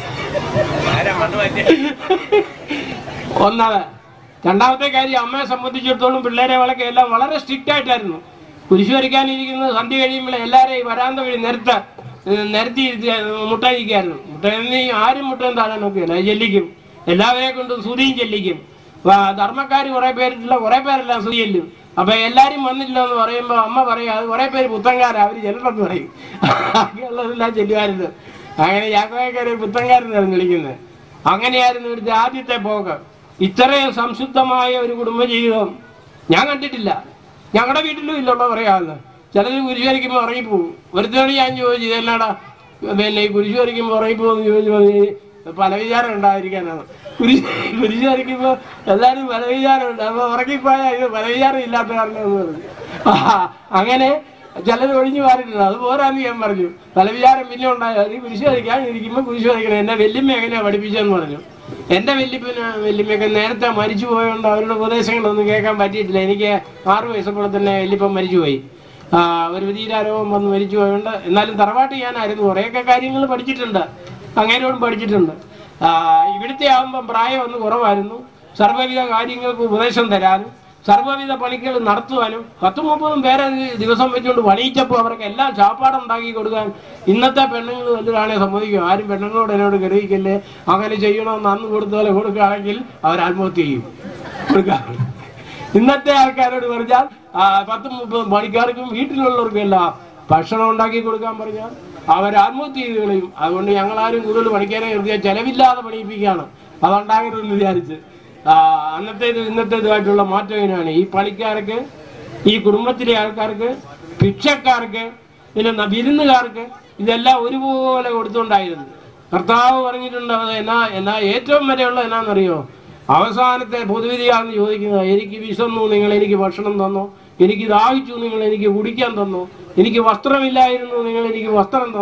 ഒന്നാമത് രണ്ടാമത്തെ കാര്യം അമ്മയെ സംബന്ധിച്ചിടത്തോളം പിള്ളേരെ വളക്കെ എല്ലാം വളരെ സ്ട്രിക്റ്റ് ആയിട്ടായിരുന്നു കുരിശു വരയ്ക്കാനിരിക്കുന്ന സന്ധ്യ കഴിയുമ്പോൾ എല്ലാവരെയും വരാന്ത വഴി നിരത്ത നിരത്തി ഇരുത്തി മുട്ടയിക്കായിരുന്നു മുട്ട ആരും മുട്ടയും താഴാൻ നോക്കിയല്ല അത് ചെല്ലിക്കും എല്ലാവരെ കൊണ്ടും സുതിയും ചെല്ലിക്കും ധർമ്മക്കാർ കുറെ പേരുള്ള കുറെ പേരെല്ലാം സുതി ചെല്ലും അപ്പൊ എല്ലാരും വന്നില്ല എന്ന് പറയുമ്പോ അമ്മ പറയും അത് കുറെ പേര് പുത്തൻകാരാ അവര് ചെല്ലണമെന്ന് പറയും ബാക്കിയുള്ളതെല്ലാം ചെല്ലുമായിരുന്നു അങ്ങനെ യാക്കോക്കാരെ പുത്തൻകാരെന്നാണ് വിളിക്കുന്നത് അങ്ങനെയായിരുന്നു ഇവിടുത്തെ ആദ്യത്തെ പോക്ക് ഇത്രയും സംശുദ്ധമായ ഒരു കുടുംബജീവിതം ഞാൻ കണ്ടിട്ടില്ല ഞങ്ങളുടെ വീട്ടിലും ഇല്ലുള്ള പറയാമെന്ന് ചിലർ കുരിശു വരയ്ക്കുമ്പോൾ ഉറങ്ങിപ്പോവും ഒരുത്തോട് ഞാൻ ചോദിച്ചു ഇതെന്നാടാ പിന്നെ ഈ കുരിശു വരയ്ക്കുമ്പോൾ ഉറങ്ങിപ്പോന്ന് ചോദിച്ചപ്പോൾ നീ പല വിചാരം ഉണ്ടായിരിക്കാനാണ് കുരിശ് കുരിശു വരയ്ക്കുമ്പോൾ എല്ലാവരും പല വിചാരമുണ്ട് അപ്പൊ ഉറങ്ങിപ്പോയാൽ ഇത് പല വിചാരം ഇല്ലാത്ത കാരണം എന്ന് പറഞ്ഞു ആ, അങ്ങനെ ചിലർ ഒഴിഞ്ഞു മാറിയിട്ടുണ്ട് അത് പോരാന്ന് ഞാൻ പറഞ്ഞു പല വിചാരം പിന്നെ ഉണ്ടായോ നീ കുരിശു വരയ്ക്കാൻ ഇരിക്കുമ്പോൾ കുരിശു വരയ്ക്കണം എന്നെ വല്യമ്മ എങ്ങനെയാ പഠിപ്പിച്ചതെന്ന് പറഞ്ഞു എന്റെ വല്യപ്പന് വല്യമ്മയൊക്കെ നേരത്തെ മരിച്ചു പോയതുകൊണ്ട് അവരുടെ ഉപദേശങ്ങളൊന്നും കേൾക്കാൻ പറ്റിയിട്ടില്ല എനിക്ക് ആറു വയസ്സപ്പോൾ തന്നെ വല്യപ്പൻ മരിച്ചുപോയി ആ, ഒരു തീരാരോഗം വന്ന് മരിച്ചു പോയതുകൊണ്ട് എന്നാലും തറവാട്ട് ഞാനായിരുന്നു കുറേയൊക്കെ കാര്യങ്ങൾ പഠിച്ചിട്ടുണ്ട് അങ്ങനെയോടും പഠിച്ചിട്ടുണ്ട് ആ, ഇവിടുത്തെ ആകുമ്പം പ്രായം ഒന്ന് കുറവായിരുന്നു സർവ്വവിധ കാര്യങ്ങൾക്ക് ഉപദേശം തരാനും സർവ്വവിധ പണികൾ നടത്തുവാനും പത്ത് മുപ്പതും പേരെ ദി- ദിവസം വെച്ചുകൊണ്ട് പണിയിച്ചപ്പോൾ അവർക്ക് എല്ലാം ചാപ്പാടം ഉണ്ടാക്കി കൊടുക്കാൻ ഇന്നത്തെ പെണ്ണുങ്ങൾ വലുതാണെ സമ്മതിക്കും ആരും പെണ്ണുങ്ങളോട് എന്നോട് ഗ്രഹിക്കല്ലേ അങ്ങനെ ചെയ്യണമെന്ന് അന്ന് കൊടുത്ത പോലെ കൊടുക്കുകയാണെങ്കിൽ അവർ ആത്മഹത്യ ചെയ്യും കൊടുക്കാൻ ഇന്നത്തെ ആൾക്കാരോട് പറഞ്ഞാൽ ആ, പത്തും മുപ്പതും പണിക്കാർക്കും വീട്ടിലുള്ളവർക്കും എല്ലാം ഭക്ഷണം ഉണ്ടാക്കി കൊടുക്കാൻ പറഞ്ഞാൽ അവർ ആത്മഹത്യ ചെയ്ത് കളയും അതുകൊണ്ട് ഞങ്ങൾ ആരും കൂടുതൽ പണിക്കാരെ നിർത്തിയാൽ ചെലവില്ലാതെ പണിയിപ്പിക്കുകയാണ് അതുണ്ടാകരുതെന്ന് വിചാരിച്ച് ആ, അന്നത്തേതും ഇന്നത്തേതുമായിട്ടുള്ള മാറ്റം ഇങ്ങനെയാണ് ഈ പണിക്കാർക്ക് ഈ കുടുംബത്തിലെ ആൾക്കാർക്ക് ഭിക്ഷക്കാർക്ക് പിന്നെ ന- വിരുന്നുകാർക്ക് ഇതെല്ലാം ഒരുപോലെ കൊടുത്തുണ്ടായിരുന്നു കർത്താവ് പറഞ്ഞിട്ടുണ്ട് അത് എന്നാ എന്നാ ഏറ്റവും വരെയുള്ള എന്നാന്നറിയോ അവസാനത്തെ പൊതുവിധിയാണെന്ന് ചോദിക്കുന്നത് എനിക്ക് വിശന്നു നിങ്ങൾ എനിക്ക് ഭക്ഷണം തന്നോ എനിക്ക് ദാഹിച്ചു നിങ്ങൾ എനിക്ക് കുടിക്കാൻ തന്നോ എനിക്ക് വസ്ത്രമില്ലായിരുന്നു നിങ്ങൾ എനിക്ക് വസ്ത്രം തന്നോ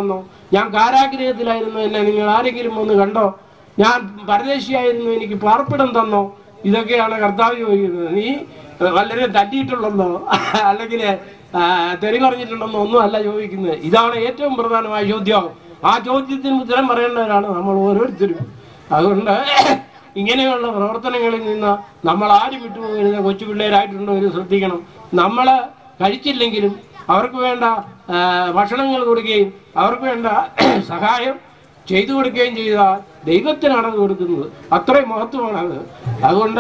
ഞാൻ കാരാഗ്രഹത്തിലായിരുന്നു എന്നെ നിങ്ങൾ ആരെങ്കിലും ഒന്ന് കണ്ടോ ഞാൻ പരദേശിയായിരുന്നു എനിക്ക് പാർപ്പിടം തന്നോ ഇതൊക്കെയാണ് കർത്താവ് ചോദിക്കുന്നത് നീ വളരെ തല്ലിയിട്ടുള്ളതോ അല്ലെങ്കിൽ തെറി പറഞ്ഞിട്ടുണ്ടെന്നോ ഒന്നും അല്ല ചോദിക്കുന്നത് ഇതാണ് ഏറ്റവും പ്രധാനമായ ചോദ്യം ആ ചോദ്യത്തിന് ഉത്തരം പറയേണ്ടവരാണ് നമ്മൾ ഓരോരുത്തരും അതുകൊണ്ട് ഇങ്ങനെയുള്ള പ്രവർത്തനങ്ങളിൽ നിന്ന് നമ്മൾ ആരും വിട്ടുപോകരുത് കൊച്ചു പിള്ളേരായിട്ടുണ്ടോ ഒരു ശ്രദ്ധിക്കണം നമ്മൾ കഴിച്ചില്ലെങ്കിലും അവർക്ക് വേണ്ട ആ, ഭക്ഷണങ്ങൾ കൊടുക്കുകയും അവർക്ക് വേണ്ട സഹായം ചെയ്തു കൊടുക്കുകയും ചെയ്താൽ ദൈവത്തിനാണ് അത് കൊടുക്കുന്നത് അത്രയും മഹത്വമാണത് അതുകൊണ്ട്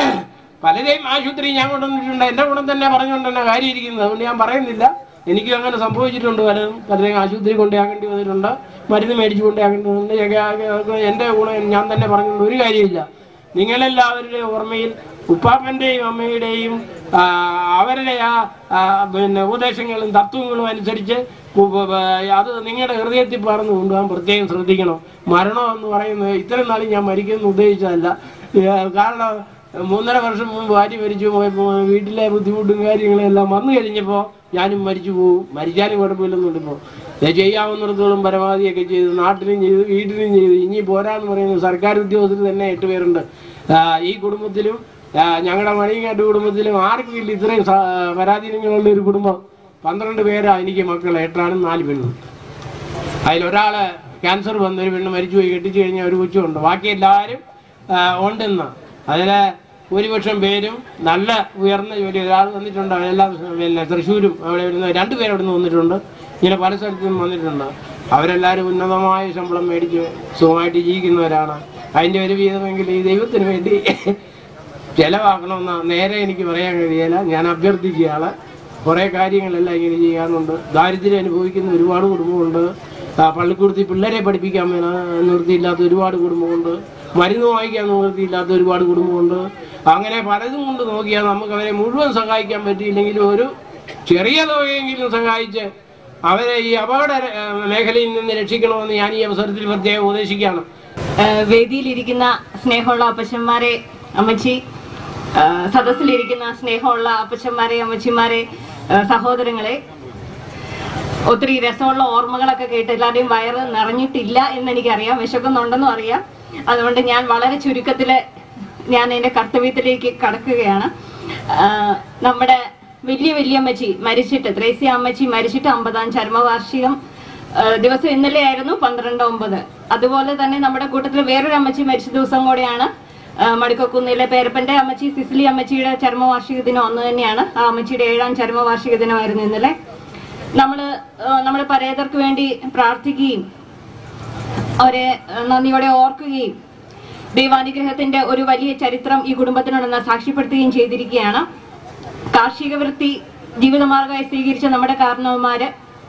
പലരെയും ആശുപത്രി ഞാൻ കൊണ്ടുവന്നിട്ടുണ്ട് എൻ്റെ ഗുണം തന്നെ പറഞ്ഞുകൊണ്ട് തന്നെ കാര്യം ഇരിക്കുന്നത് അതുകൊണ്ട് ഞാൻ പറയുന്നില്ല എനിക്കും അങ്ങനെ സംഭവിച്ചിട്ടുണ്ട് പലരും പലരെയും ആശുപത്രി കൊണ്ടുപോകേണ്ടി വന്നിട്ടുണ്ട് മരുന്ന് മേടിച്ചു കൊണ്ടുപോകേണ്ടി വന്നിട്ടുണ്ട് എൻ്റെ ഗുണം ഞാൻ തന്നെ പറഞ്ഞുകൊണ്ട് ഒരു കാര്യമില്ല നിങ്ങളെല്ലാവരുടെയും ഓർമ്മയിൽ ഉപ്പാപ്പൻ്റെയും അമ്മയുടെയും ആ, അവരുടെ ആ ആ, പിന്നെ ഉപദേശങ്ങളും തത്വങ്ങളും അനുസരിച്ച് ഉ- ഉ- അത് നിങ്ങളുടെ ഹൃദയത്തിൽ പറന്ന് കൊണ്ടുപോകാൻ പ്രത്യേകം ശ്രദ്ധിക്കണം മരണം എന്ന് പറയുന്നത് ഇത്രയും നാളും ഞാൻ മരിക്കുമെന്ന് ഉദ്ദേശിച്ചതല്ല ഏ, കാരണം മൂന്നര വർഷം മുമ്പ് ഭാര്യ മരിച്ചു പോയപ്പോൾ വീട്ടിലെ ബുദ്ധിമുട്ടും കാര്യങ്ങളും എല്ലാം വന്നു കഴിഞ്ഞപ്പോൾ ഞാനും മരിച്ചു പോകും മരിച്ചാലും കുഴപ്പമില്ലെന്നുണ്ട് ഇപ്പോൾ ചെയ്യാവുന്നിടത്തോളം പരമാവധിയൊക്കെ ചെയ്ത് നാട്ടിലും ചെയ്ത് വീട്ടിലും ചെയ്ത് ഇനി പോരാന്ന് പറയുന്നത് സർക്കാർ ഉദ്യോഗസ്ഥർ തന്നെ എട്ട് പേരുണ്ട് ആ, ഈ കുടുംബത്തിലും ആ, ഞങ്ങളുടെ മണിയങ്ങാട്ട് കുടുംബത്തിലും ആർക്കും ഇല്ല ഇത്രയും സ- പരാധീനങ്ങളുള്ള ഒരു കുടുംബം പന്ത്രണ്ട് പേരാ എനിക്ക് മക്കൾ എട്ടാണ് നാല് പെണ്ണും അതിലൊരാള് ക്യാൻസർ വന്ന് ഒരു പെണ്ണ് മരിച്ചുപോയി കെട്ടിച്ചു കഴിഞ്ഞാൽ ഒരു കൊച്ചുണ്ട് ബാക്കി എല്ലാവരും ആ, ഉണ്ടെന്ന് അതിലെ ഭൂരിപക്ഷം പേരും നല്ല ഉയർന്ന ജോലി ഒരാൾ വന്നിട്ടുണ്ട് അവരെല്ലാം പിന്നെ തൃശ്ശൂരും അവിടെ വരുന്ന രണ്ട് പേര് അവിടെ നിന്ന് വന്നിട്ടുണ്ട് ഇങ്ങനെ പല സ്ഥലത്തും വന്നിട്ടുണ്ട് അവരെല്ലാവരും ഉന്നതമായ ശമ്പളം മേടിച്ച് സുഖമായിട്ട് ജീവിക്കുന്നവരാണ് അതിൻ്റെ ഒരു വീതമെങ്കിൽ ഈ ദൈവത്തിന് വേണ്ടി ചെലവാക്കണമെന്ന് നേരെ എനിക്ക് പറയാൻ കഴിയില്ല ഞാൻ അഭ്യർത്ഥിക്കുകയാണ് കുറേ കാര്യങ്ങളെല്ലാം ഇങ്ങനെ ചെയ്യാറുണ്ട് ദാരിദ്ര്യം അനുഭവിക്കുന്ന ഒരുപാട് കുടുംബമുണ്ട് ആ, പള്ളിക്കൂടത്തിൽ പിള്ളേരെ പഠിപ്പിക്കാൻ വേണ നിവൃത്തിയില്ലാത്ത ഒരുപാട് കുടുംബമുണ്ട് മരുന്ന് വാങ്ങിക്കാൻ നിവൃത്തിയില്ലാത്ത ഒരുപാട് കുടുംബമുണ്ട് അങ്ങനെ പലതും കൊണ്ട് നോക്കിയാൽ നമുക്ക് അവരെ മുഴുവൻ സഹായിക്കാൻ പറ്റിയില്ലെങ്കിലും ഒരു ചെറിയ തുകയെങ്കിലും സഹായിച്ച് അവരെ ഈ അപകട ഏ, മേഖലയിൽ നിന്ന് രക്ഷിക്കണമെന്ന് ഞാൻ ഈ അവസരത്തിൽ പ്രത്യേകം ഉപദേശിക്കുകയാണ് ഏഹ് വേദിയിലിരിക്കുന്ന സ്നേഹമുള്ള അപ്പച്ചന്മാരെ അമ്മച്ചി ഏഹ് സദസ്സിലിരിക്കുന്ന സ്നേഹമുള്ള അപ്പച്ചന്മാരെ അമ്മച്ചിമാരെ ഏഹ് സഹോദരങ്ങളെ ഒത്തിരി രസമുള്ള ഓർമ്മകളൊക്കെ കേട്ട് എല്ലാവരുടെയും വയറ് നിറഞ്ഞിട്ടില്ല എന്ന് എനിക്കറിയാം വിശക്കുന്നുണ്ടെന്നും അറിയാം അതുകൊണ്ട് ഞാൻ വളരെ ചുരുക്കത്തില് ഞാൻ എന്റെ കർത്തവ്യത്തിലേക്ക് കടക്കുകയാണ് ആഹ് നമ്മുടെ വലിയ വലിയമ്മച്ചി മരിച്ചിട്ട് ത്രേസ്യ അമ്മച്ചി മരിച്ചിട്ട് അമ്പതാം ചരമവാർഷികം ആഹ് ദിവസം ഇന്നലെ ആയിരുന്നു പന്ത്രണ്ട് ഒമ്പത് അതുപോലെ തന്നെ നമ്മുടെ കൂട്ടത്തിൽ വേറൊരു അമ്മച്ചി മരിച്ച ദിവസം കൂടെയാണ് ആഹ് മടിക്കക്കുന്നിലെ പേരപ്പന്റെ അമ്മച്ചി സിസിലി അമ്മച്ചിയുടെ ചരമവാർഷിക ദിനം ഒന്ന് തന്നെയാണ് ആ അമ്മച്ചിയുടെ ഏഴാം ചരമവാർഷിക ദിനമായിരുന്നു ഇന്നലെ നമ്മള് ആഹ് നമ്മുടെ പരേതർക്ക് വേണ്ടി പ്രാർത്ഥിക്കുകയും അവരെ ആഹ് നന്ദിയോടെ ഓർക്കുകയും ദൈവാനുഗ്രഹത്തിന്റെ ഒരു വലിയ ചരിത്രം ഈ കുടുംബത്തിനുണ്ടെന്ന് സാക്ഷ്യപ്പെടുത്തുകയും ചെയ്തിരിക്കുകയാണ് കാർഷിക വൃത്തി ജീവിതമാർഗമായി സ്വീകരിച്ച നമ്മുടെ കാരണവന്മാര്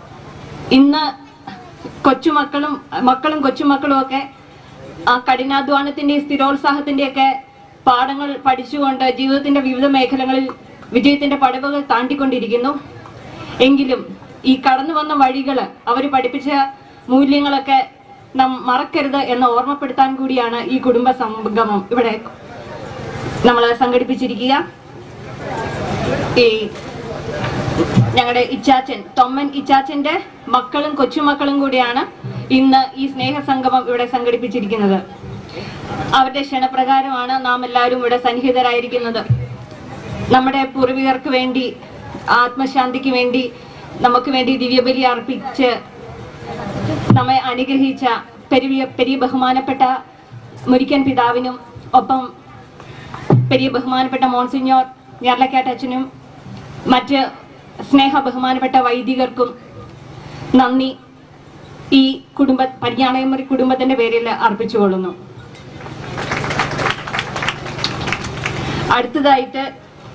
ഇന്ന് കൊച്ചുമക്കളും മക്കളും കൊച്ചുമക്കളും ഒക്കെ ആ കഠിനാധ്വാനത്തിന്റെയും സ്ഥിരോത്സാഹത്തിന്റെയും ഒക്കെ പാഠങ്ങൾ പഠിച്ചുകൊണ്ട് ജീവിതത്തിന്റെ വിവിധ മേഖലകളിൽ വിജയത്തിന്റെ പടവുകൾ താണ്ടിക്കൊണ്ടിരിക്കുന്നു എങ്കിലും ഈ കടന്നു വന്ന വഴികള് അവർ പഠിപ്പിച്ച മൂല്യങ്ങളൊക്കെ നാം മറക്കരുത് എന്ന് ഓർമ്മപ്പെടുത്താൻ കൂടിയാണ് ഈ കുടുംബ സംഗമം ഇവിടെ നമ്മൾ സംഘടിപ്പിച്ചിരിക്കുക ഈ ഞങ്ങളുടെ ഇച്ചാച്ചൻ തൊമ്മൻ ഇച്ചാച്ചന്റെ മക്കളും കൊച്ചുമക്കളും കൂടിയാണ് ഇന്ന് ഈ സ്നേഹ സംഗമം ഇവിടെ സംഘടിപ്പിച്ചിരിക്കുന്നത് അവരുടെ ക്ഷണപ്രകാരമാണ് നാം എല്ലാവരും ഇവിടെ സന്നിഹിതരായിരിക്കുന്നത് നമ്മുടെ പൂർവികർക്ക് വേണ്ടി ആത്മശാന്തിക്ക് വേണ്ടി നമുക്ക് വേണ്ടി ദിവ്യബലി അർപ്പിച്ച് നമ്മെ അനുഗ്രഹിച്ച പെരിയ പെരിയ ബഹുമാനപ്പെട്ട മുരിക്കൻ പിതാവിനും ഒപ്പം പെരിയ ബഹുമാനപ്പെട്ട മോൺസിഞ്ഞോർ ഞാർലക്കാട്ട് അച്ഛനും മറ്റ് സ്നേഹ ബഹുമാനപ്പെട്ട വൈദികർക്കും നന്ദി ഈ കുടുംബ പടിഞ്ഞാണയമുറി കുടുംബത്തിന്റെ പേരിൽ അർപ്പിച്ചുകൊള്ളുന്നു അടുത്തതായിട്ട്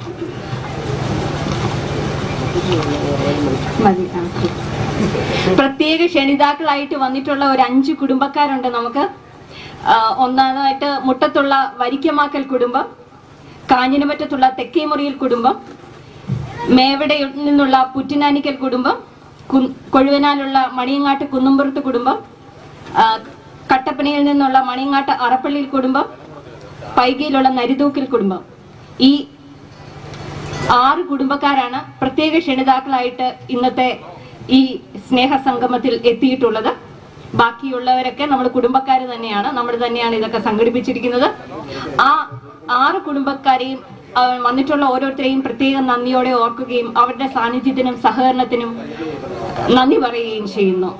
മതി ആ. പ്രത്യേക ക്ഷണിതാക്കളായിട്ട് വന്നിട്ടുള്ള ഒരു അഞ്ച് കുടുംബക്കാരുണ്ട് നമുക്ക് ആ, ഒന്നാമതായിട്ട് മുട്ടത്തുള്ള വരിക്കമാക്കൽ കുടുംബം കാഞ്ഞിരമറ്റത്തുള്ള തെക്കേമുറിയിൽ കുടുംബം മേവടയിൽ നിന്നുള്ള പുറ്റിനാനിക്കൽ കുടുംബം കു- കൊഴുവനാലുള്ള മണിയങ്ങാട്ട് കുന്നുംപുറത്ത് കുടുംബം ആ, കട്ടപ്പനയിൽ നിന്നുള്ള മണിയങ്ങാട്ട് അറപ്പള്ളിയിൽ കുടുംബം പൈകയിലുള്ള നരിതൂക്കിൽ കുടുംബം ഈ ആറ് കുടുംബക്കാരാണ് പ്രത്യേക ക്ഷണിതാക്കളായിട്ട് ഇന്നത്തെ ഈ സ്നേഹ സംഗമത്തിൽ എത്തിയിട്ടുള്ളത് ബാക്കിയുള്ളവരൊക്കെ നമ്മുടെ കുടുംബക്കാർ തന്നെയാണ് നമ്മൾ തന്നെയാണ് ഇതൊക്കെ സംഘടിപ്പിച്ചിരിക്കുന്നത് ആ ആറ് കുടുംബക്കാരെയും ആ, വന്നിട്ടുള്ള ഓരോരുത്തരെയും പ്രത്യേകം നന്ദിയോടെ ഓർക്കുകയും അവരുടെ സാന്നിധ്യത്തിനും സഹകരണത്തിനും നന്ദി പറയുകയും ചെയ്യുന്നു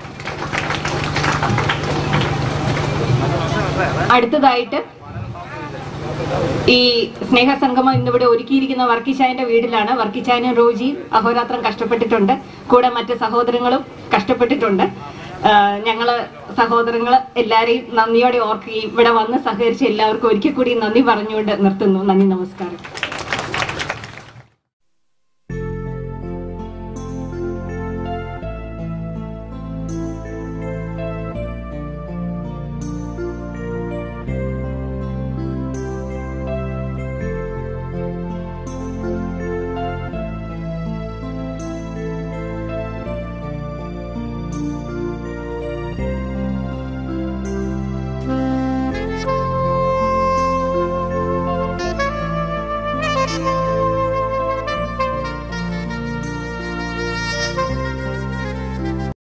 അടുത്തതായിട്ട് ഈ സ്നേഹസംഗമം ഇന്നിവിടെ ഒരുക്കിയിരിക്കുന്ന വർക്കിച്ചായന്റെ വീട്ടിലാണ് വർക്കിച്ചായനും റോജിയും അഹോരാത്രം കഷ്ടപ്പെട്ടിട്ടുണ്ട് കൂടെ മറ്റ് സഹോദരങ്ങളും കഷ്ടപ്പെട്ടിട്ടുണ്ട് ആ, ഞങ്ങള് സഹോദരങ്ങള് എല്ലാരെയും നന്ദിയോടെ ഓർക്കുകയും ഇവിടെ വന്ന് സഹകരിച്ച എല്ലാവർക്കും ഒരിക്കൽ കൂടി നന്ദി പറഞ്ഞുകൊണ്ട് നിർത്തുന്നു നന്ദി നമസ്കാരം